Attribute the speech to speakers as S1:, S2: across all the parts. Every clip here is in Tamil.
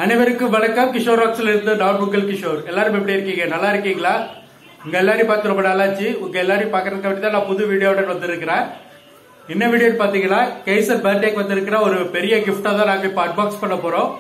S1: அனைவருக்கும் வணக்கம் கிஷோர் ராக்ஸ்ல இருந்து நான் உங்கள் கிஷோர் எல்லாரும் எப்படி இருக்கீங்க நல்லா இருக்கீங்களா உங்க எல்லாரையும் பார்த்து ரொம்ப நல்லாச்சு உங்க எல்லாரையும் பாக்குறதுக்கு தான் நான் புது வீடியோவுடன் வந்திருக்கிறேன் என்ன வீடியோ பாத்தீங்கன்னா கேசர் பர்த்டேக்கு வந்திருக்கிற ஒரு பெரிய கிஃப்டா தான் நாங்க இப்ப அன்பாக்ஸ் பண்ண போறோம்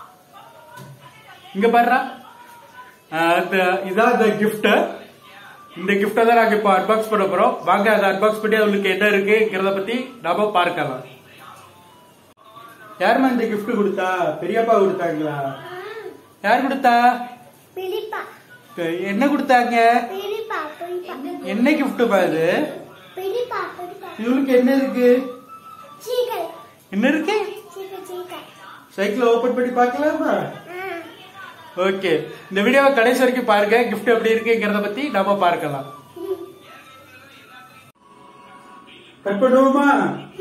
S1: இங்க பாருடா ஆஹ் இந்த- இதான் இந்த கிஃப்ட் இந்த கிஃப்டை தான் நாங்க இப்ப அன்பாக்ஸ் பண்ண போறோம் வாங்க அதை அன்பாக்ஸ் பண்ணி அவங்களுக்கு என்ன இருக்குங்கிறத பத்தி நாம பார்க்கலாம் யாரும்மா இந்த கிஃப்ட் கொடுத்தா பெரியப்பா கொடுத்தாங்களா யார் கொடுத்தா
S2: பிடிப்பா
S1: என்ன கொடுத்தாங்க
S2: பிடிப்பா பிடிப்பா
S1: என்ன கிஃப்ட் பா இது
S2: பிடிப்பா பிடிப்பா
S1: இவருக்கு என்ன இருக்கு
S2: சீக்கிரம்
S1: என்ன இருக்கு
S2: சீக்கிரம் சீக்கிரம்
S1: சைக்கிள் ஓபன் பண்ணி பார்க்கலாமா
S2: ஆ
S1: ஓகே இந்த வீடியோவை கடைசி வரைக்கும் பாருங்க கிஃப்ட் எப்படி இருக்குங்கிறத பத்தி நாம பார்க்கலாம் கட் பண்ணுவோமா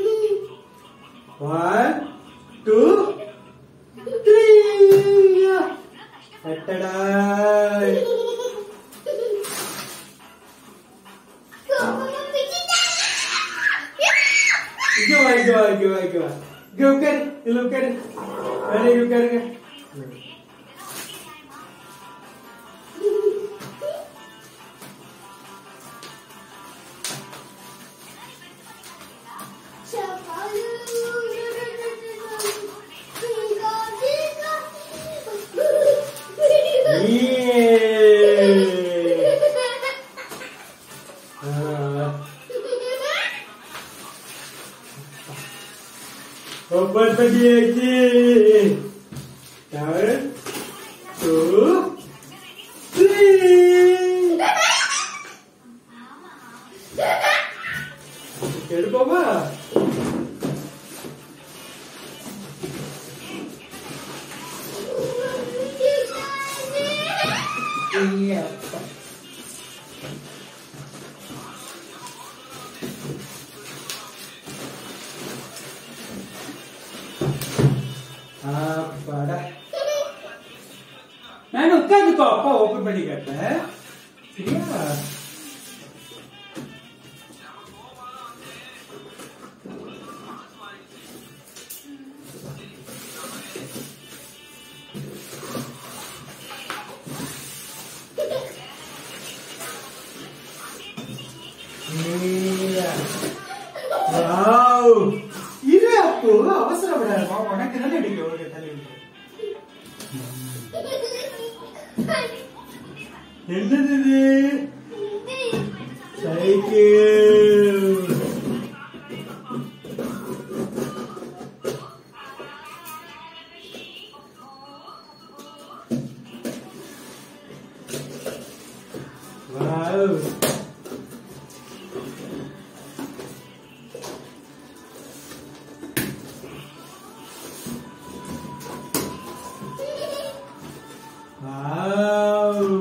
S1: ஒன் டூ த்ரீ கட்டடா இங்க வா இங்க வா இங்க வா இங்க வா இங்க உட்காரு இதுல உட்காரு வேலை உட்காருங்க ஓபன் பண்ணியாச்சு ஒன் டூ த்ரீ எடுப்போமா அப்பாடா நான் உட்காந்துக்கோ அப்பா ஓபன் பண்ணி காட்டேன் சரியா வாவ் இரு அப்போ அவசரப்படாதமா உனக்கு தானே அடிக்க ஒரு தலைவர் என்னது இது சைக்கிள் வாவ் வாவ்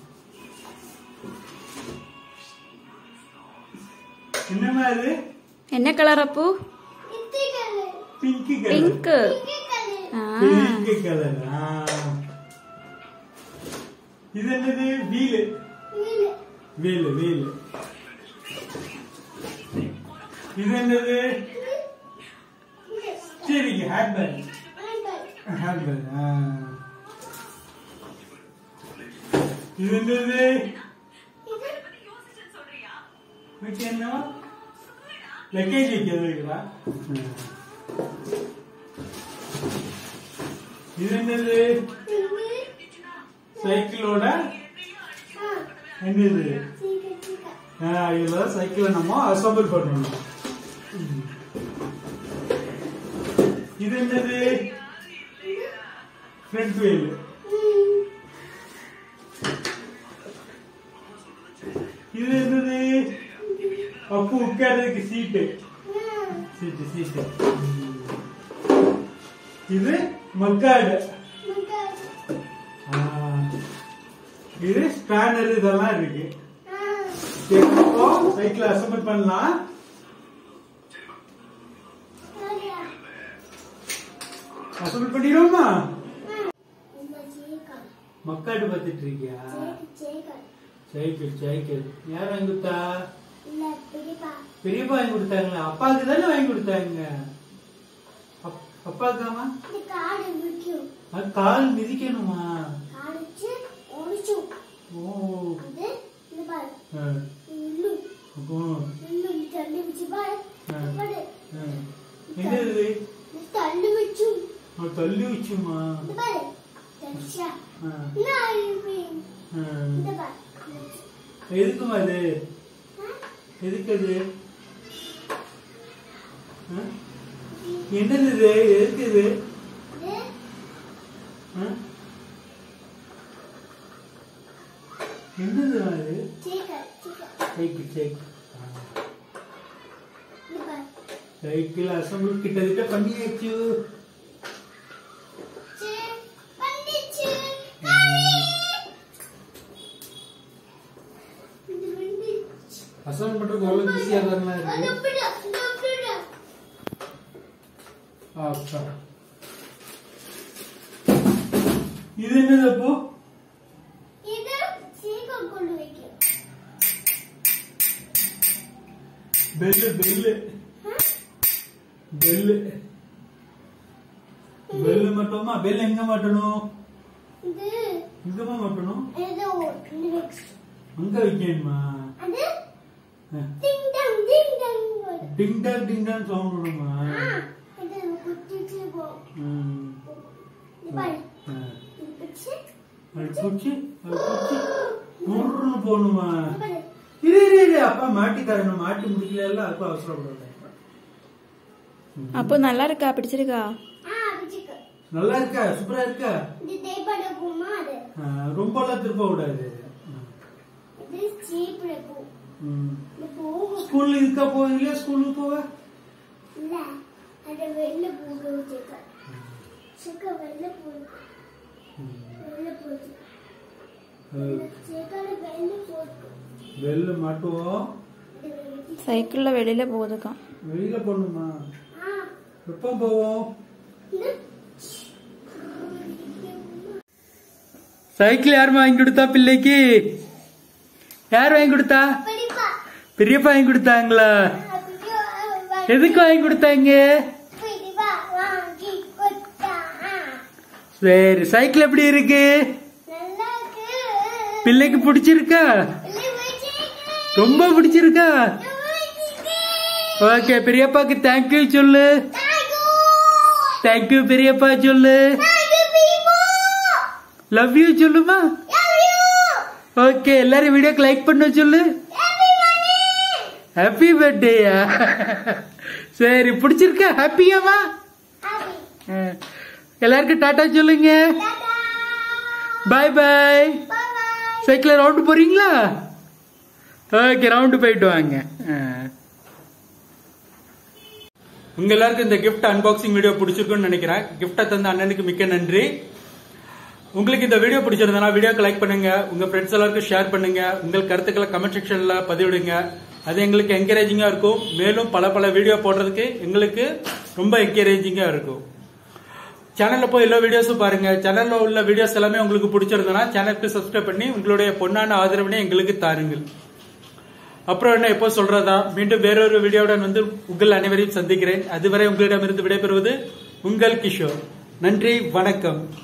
S1: என்னமா இது
S3: என்ன கலர் அப்பு
S1: pink colour
S3: pink
S1: pink colour இது என்னது வீல் வீல் வீல் இது என்னது சரிங்க ஹேண்ட்பேக் ஹேண்ட்பேக் இது என்னது இதுக்கு என்ன லக்கேஜ் வைக்கிறதுங்களா இது என்னது சைக்கிளோட என்னது ஆ, இதுல சைக்கிளை நம்ம அசம்பிள் பண்ணணும் ம். இது என்னது ஃப்ரண்ட் வீல் இது என்னது அப்பு உட்கார்றதுக்கு சீட்டு சீட்டு சீட்டு ம். இது மக்காடு ஆ. இது ஸ்பேனர் இதெல்லாம் இருக்கு இப்போ சைக்கிள் அசம்பிள் பண்ணலாம் அசம்பிள் பண்ணிடுவோமா மக்காடு பார்த்துட்டு இருக்கியா சைக்கிள் சைக்கிள் யார் வாங்கி கொடுத்தா பெரியப்பா வாங்கி கொடுத்தாங்களா அப்பாவுக்கு தானே வாங்கி கொடுத்தாங்க அப்- அப்பாவுக்காமா
S2: காடு முக்கியம்
S1: அது கால் மிதிக்கணுமா
S2: காலிச்சு ஒடிச்சு
S1: ஓ
S2: இது இந்த பாரு
S1: ஆ,
S2: இன்னும்
S1: அப்போ
S2: இன்னும் தள்ளி வச்சு பாரு
S1: ஆ.
S2: பாரு
S1: ஆ. என்ன இது
S2: இது தள்ளி வச்சு
S1: ஆ, தள்ளி வச்சுமா
S2: இந்த பாரு தள்ளிச்சா
S1: ஆ,
S2: நான் இருப்பேன்.
S1: ஆ.
S2: இந்த பாரு
S1: எதுக்குமா இது எதுக்கு அது ஆ? என்னது இது எதுக்கு இது
S2: இது
S1: ஆ? என்னது அது
S2: சீக்கல் சீக்கல்
S1: சைக்கிள் சைக்கிள்
S2: இந்த பாரு
S1: சைக்கிள் அசம்பிள் கிட்டத்தட்ட பண்ணியாச்சு
S2: சே பண்ணிச்சு காலி இது வந்துச்சு
S1: அசம்பிள் பண்றது அவ்வளவு ஈஸியா தானே
S2: அது
S1: இருக்கு
S2: அப்படிடா இது அப்படிடா
S1: அப்பா. இது என்னது அப்போ
S2: இது சீக்கல் கொண்டு வைக்கும்
S1: பெல்லு பெல்லு பெல்லு பெல்லு மட்டுமா பெல் எங்க மாட்டணும்
S2: இது
S1: இங்கமா மாட்டணும்
S2: ஏதோ இந்த வெக்ஸ்
S1: அங்க வைக்கணுமா
S2: அது டிங் டங் டிங் டங் வரும்.
S1: டிங் டாக் டிங் டாக் சவுண்ட் வருமா
S2: ஆ, இது குத்திச்சு போ
S1: ம்.
S2: இது பாரு
S1: ஆ.
S2: இது பிடிச்சு
S1: அது பூச்சி அது பூச்சி முருன்னு போகணுமா
S2: இது பாரு
S1: இரு இரு இரு அப்பா மாட்டி தரணும் மாட்டி முடிக்கல அப்பா அவசரப்படாது
S3: அப்போ நல்லா இருக்கா பிடிச்சிருக்கா
S2: ஆ பிடிச்சுக்கு
S1: நல்லா இருக்கா சூப்பரா இருக்கா
S2: இது தேய்பட பூமா அது
S1: ஆ, ரொம்பலாம் திருப்ப விடாது
S2: இது சீப்பிட பூ
S1: ம்.
S2: இது போகும்
S1: ஸ்கூல்ல இருக்கா போவீங்களா ஸ்கூலுக்கு போவ
S2: இல்ல அது வெளில பூக்க வச்சிருக்க சிக்க வெளில போயிருக்கு வெளில போயிருக்கு சிக்கல வெளில போயிருக்கு
S1: வெளில மாட்டுவோம்
S2: இது வெளில
S3: சைக்கிள்ல வெளியில போகுதுக்காம்
S1: வெளியில போகணுமா
S2: ஆ
S1: எப்போ போவோம்
S2: இது
S1: சைக்கிள் யார் வாங்கி கொடுத்தா பிள்ளைக்கு யார் வாங்கி கொடுத்தா
S2: படிப்பா
S1: பெரியப்பா வாங்கி கொடுத்தாங்களா
S2: அப்படியே
S1: எதுக்கு வாங்கி கொடுத்தாங்க
S2: படிப்பா வாங்கி கொடுத்தா
S1: சரி சைக்கிள் எப்படி இருக்கு
S2: நல்லா இருக்கு
S1: பிள்ளைக்கு பிடிச்சிருக்கா
S2: இல்லை வச்சிருக்கு
S1: ரொம்ப பிடிச்சிருக்கா
S2: வச்சிருக்கு
S1: ஓகே பெரியப்பாக்கு தேங்க்யூ சொல்லு
S2: தாகு
S1: தேங்க்யூ பெரியப்பா சொல்லு
S2: தாகு பீபோ
S1: லவ் யூ சொல்லுமா
S2: லவ் யூ
S1: ஓகே எல்லாரும் வீடியோக்கு லைக் பண்ண சொல்லு
S2: எவ்ரிபடி
S1: ஹாப்பி பர்த்டேயா சரி பிடிச்சிருக்கா ஹாப்பியாமா
S2: ஹாப்பி
S1: எல்லாருக்கும் டாட்டா சொல்லுங்க
S2: டாடா
S1: bye bye
S2: bye bye
S1: cycle round போறீங்களா ஓகே ரவுண்டு போயிட்டு வாங்க ஆ. உங்க எல்லாருக்கும் இந்த கிஃப்ட் அன்பாக்சிங் வீடியோ பிடிச்சிருக்கும்னு நினைக்கிறேன் கிஃப்டை தந்த அண்ணனுக்கு மிக்க நன்றி உங்களுக்கு இந்த வீடியோ பிடிச்சிருந்தனா வீடியோக்கு லைக் பண்ணுங்க உங்க ஃப்ரெண்ட்ஸ் எல்லாருக்கும் ஷேர் பண்ணுங்க உங்கள் கருத்துக்களை கமெண்ட் செக்ஷன்ல பதிவிடுங்க அது எங்களுக்கு என்கரேஜிங்கா இருக்கும் மேலும் பல பல வீடியோ போடுறதுக்கு எங்களுக்கு ரொம்ப என்கரேஜிங்கா இருக்கும் சேனல்ல போய் எல்லா வீடியோஸும் பாருங்க சேனல்ல உள்ள வீடியோஸ் எல்லாமே உங்களுக்கு பிடிச்சிருந்தனா சேனலுக்கு சப்ஸ்கிரைப் பண்ணி உங்களுடைய பொன்னான ஆதரவினை எங்களுக்கு தாருங்கள் அப்புறம் என்ன எப்போ சொல்றதா மீண்டும் வேறொரு வீடியோவுடன் வந்து உங்கள் அனைவரையும் சந்திக்கிறேன் அதுவரை உங்களிடமிருந்து விடைபெறுவது உங்கள் கிஷோர் நன்றி வணக்கம்